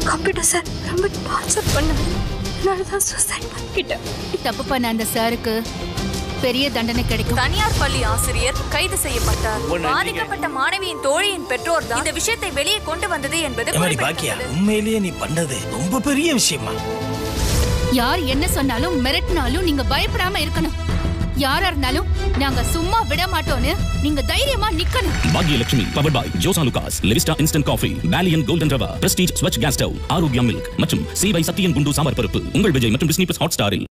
Computer sir ரொம்ப torture பண்ணாரு அதனால தான் சூசைட் பண்ணிக்கிட்டேன் தப்பு பண்ண அந்த சாருக்கு பெரிய தண்டனை கிடைக்கும் தனியார் பள்ளி ஆசிரியர் கைது செய்யப்பட்டார் பாதிக்கப்பட்ட மாணவியின் தோழியின் பெற்றோர் தான் இந்த விஷயத்தை வெளியே கொண்டு வந்தது என்பது எம்மாடி பாக்கியா குறிப்பிடத்தக்கது. உண்மையிலேயே நீ பண்ணது ரொம்ப பெரிய விஷயமா யார் என்ன சொன்னாலும் மிரட்டினாலும் நீங்க பயப்படாம இருக்கணும் யாரா இருந்தாலும் நாங்க சும்மா விட மாட்டோம்னு நீங்க தைரியமா நிக்கணும் Bhagyalakshmi power boy Joyalukkas Levista instant coffee வேலியன் golden rava Prestige Svachh gas stove Aarokya milk மற்றும் சேவை சத்தியன் குண்டு சாம்பார் பருப்பு உங்கள் விஜய் மற்றும் டிஸ்னி பிளஸ் ஹாட் ஸ்டாரில்